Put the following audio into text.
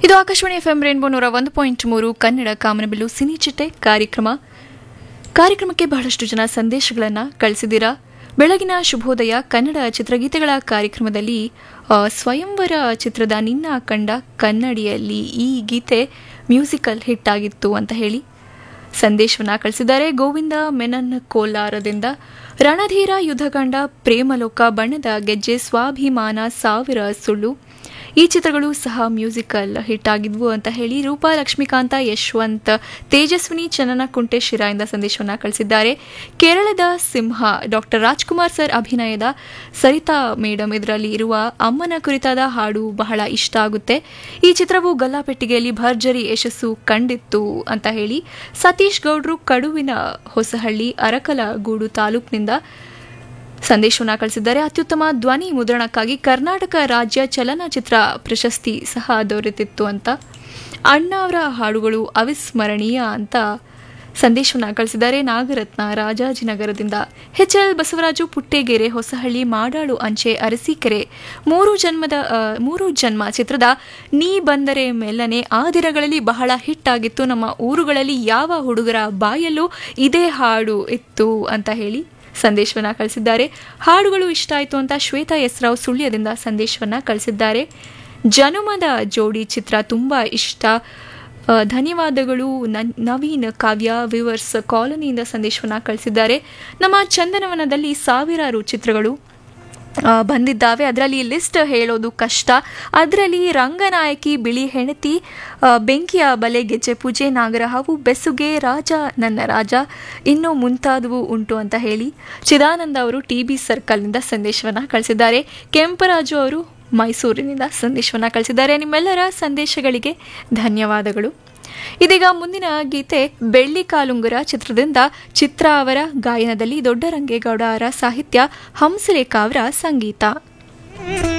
ಇದು Akashvani F M rainbow ನೂರ ಒಂದು ಪಾಯಿಂಟ್ ಮೂರು ಕನ್ನಡ ಕಾಮನಬಿಲ್ಲು ಸಿನಿ ಚಿಟ್ಟೆ ಕಾರ್ಯಕ್ರಮ ಕಾರ್ಯಕ್ರಮಕ್ಕೆ ಬಹಳಷ್ಟು ಜನ ಸಂದೇಶಗಳನ್ನು ಕಳಿಸಿದ್ದೀರಾ ಬೆಳಗಿನ ಶುಭೋದಯ ಕನ್ನಡ ಚಿತ್ರಗೀತೆಗಳ ಕಾರ್ಯಕ್ರಮದಲ್ಲಿ ಆ, ಸ್ವಯಂವರ ಚಿತ್ರದ ನಿನ್ನ ಕಂಡ ಕನ್ನಡಿಯಲ್ಲಿ ಈ ಗೀತೆ ಮ್ಯೂಸಿಕಲ್ ಹಿಟ್ ಆಗಿತ್ತು ಅಂತ ಹೇಳಿ ಸಂದೇಶವನ್ನ ಕಳಿಸಿದ್ದಾರೆ ಗೋವಿಂದ ಮೆನನ್ ಕೋಲಾರದಿಂದ ರಣಧೀರ ಯುದ್ಧಗಂಡ ಪ್ರೇಮಲೋಕ ಬಣ್ಣದ ಗೆಜ್ಜೆ ಸ್ವಾಭಿಮಾನ ಸಾವಿರ ಸುಳ್ಳು ಈ ಚಿತ್ರಗಳು ಸಹ ಮ್ಯೂಸಿಕಲ್ ಹಿಟ್ ಆಗಿದ್ವು ಅಂತ ಹೇಳಿ ರೂಪಾ ಲಕ್ಷ್ಮೀಕಾಂತ ಯಶವಂತ್ ತೇಜಸ್ವಿನಿ ಚನ್ನನಕುಂಟೆ ಶಿರಾಯಿಂದ ಸಂದೇಶವನ್ನ ಕಳಿಸಿದ್ದಾರೆ ಕೇರಳದ ಸಿಂಹ ಡಾಕ್ಟರ್ ರಾಜ್ಕುಮಾರ್ ಸರ್ ಅಭಿನಯದ ಸರಿತಾ ಮೇಡಮ್ ಇದರಲ್ಲಿ ಇರುವ ಅಮ್ಮನ ಕುರಿತಾದ ಹಾಡು ಬಹಳ ಇಷ್ಟ ಆಗುತ್ತೆ ಈ ಚಿತ್ರವು ಗಲ್ಲಾಪೆಟ್ಟಿಗೆಯಲ್ಲಿ ಭರ್ಜರಿ ಯಶಸ್ಸು ಕಂಡಿತ್ತು ಅಂತ ಹೇಳಿ ಸತೀಶ್ ಗೌಡ್ರು ಕಡುವಿನ ಹೊಸಹಳ್ಳಿ ಅರಕಲಗೂಡು ತಾಲೂಕಿನಿಂದ ಸಂದೇಶವನ್ನ ಕಳಿಸಿದ್ದಾರೆ ಅತ್ಯುತ್ತಮ ಧ್ವನಿ ಮುದ್ರಣಕ್ಕಾಗಿ ಕರ್ನಾಟಕ ರಾಜ್ಯ ಚಲನಚಿತ್ರ ಪ್ರಶಸ್ತಿ ಸಹ ದೊರೆತಿತ್ತು ಅಂತ ಅಣ್ಣ ಅವರ ಹಾಡುಗಳು ಅವಿಸ್ಮರಣೀಯ ಅಂತ ಸಂದೇಶವನ್ನ ಕಳಿಸಿದ್ದಾರೆ ನಾಗರತ್ನ ರಾಜಾಜಿನಗರದಿಂದ ಎಚ್ ಎಲ್ ಬಸವರಾಜು ಪುಟ್ಟೇಗೆರೆ ಹೊಸಹಳ್ಳಿ ಮಾಡಾಳು ಅಂಚೆ ಅರಸೀಕೆರೆ ಮೂರು ಜನ್ಮದ ಆ, ಮೂರು ಜನ್ಮ ಚಿತ್ರದ ನೀ ಬಂದರೆ ಮೆಲ್ಲನೆ ಆ ದಿನಗಳಲ್ಲಿ ಬಹಳ ಹಿಟ್ ಆಗಿತ್ತು ನಮ್ಮ ಊರುಗಳಲ್ಲಿ ಯಾವ ಹುಡುಗರ ಬಾಯಲ್ಲೂ ಇದೇ ಹಾಡು ಇತ್ತು ಅಂತ ಹೇಳಿ ಸಂದೇಶವನ್ನ ಕಳಿಸಿದ್ದಾರೆ ಹಾಡುಗಳು ಇಷ್ಟ ಆಯಿತು ಅಂತ ಶ್ವೇತಾ ಎಸ್ ರಾವ್ ಸುಳ್ಯದಿಂದ ಸಂದೇಶವನ್ನ ಕಳಿಸಿದ್ದಾರೆ ಜನುಮದ ಜೋಡಿ ಚಿತ್ರ ತುಂಬಾ ಇಷ್ಟ ಆ, ಧನ್ಯವಾದಗಳು ನನ್- ನವೀನ್ ಕಾವ್ಯ ವಿವರ್ಸ್ ಕಾಲೋನಿಯಿಂದ ಸಂದೇಶವನ್ನ ಕಳಿಸಿದ್ದಾರೆ ನಮ್ಮ ಚಂದನವನದಲ್ಲಿ ಸಾವಿರಾರು ಚಿತ್ರಗಳು ಆ, ಬಂದಿದ್ದಾವೆ ಅದರಲ್ಲಿ ಲಿಸ್ಟ್ ಹೇಳೋದು ಕಷ್ಟ ಅದರಲ್ಲಿ ರಂಗನಾಯಕಿ ಬಿಳಿ ಹೆಣತಿ ಆ, ಬೆಂಕಿಯ ಬಲೆ ಗೆಜ್ಜೆ ಪೂಜೆ ನಾಗರಹಾವು ಬೆಸುಗೆ ರಾಜ ನನ್ನ ರಾಜ ಇನ್ನೂ ಮುಂತಾದವು ಉಂಟು ಅಂತ ಹೇಳಿ ಚಿದಾನಂದ ಅವರು ಟಿ ಬಿ ಸರ್ಕಲ್ನಿಂದ ಸಂದೇಶವನ್ನು ಕಳಿಸಿದ್ದಾರೆ ಕೆಂಪರಾಜು ಅವರು ಮೈಸೂರಿನಿಂದ ಸಂದೇಶವನ್ನು ಕಳಿಸಿದ್ದಾರೆ ನಿಮ್ಮೆಲ್ಲರ ಸಂದೇಶಗಳಿಗೆ ಧನ್ಯವಾದಗಳು ಇದೀಗ ಮುಂದಿನ ಗೀತೆ ಬೆಳ್ಳಿ ಕಾಲುಂಗುರ ಚಿತ್ರದಿಂದ ಚಿತ್ರ ಅವರ ಗಾಯನದಲ್ಲಿ ದೊಡ್ಡರಂಗೇಗೌಡ ಅವರ ಸಾಹಿತ್ಯ ಹಂಸಲೇಖ ಅವರ ಸಂಗೀತ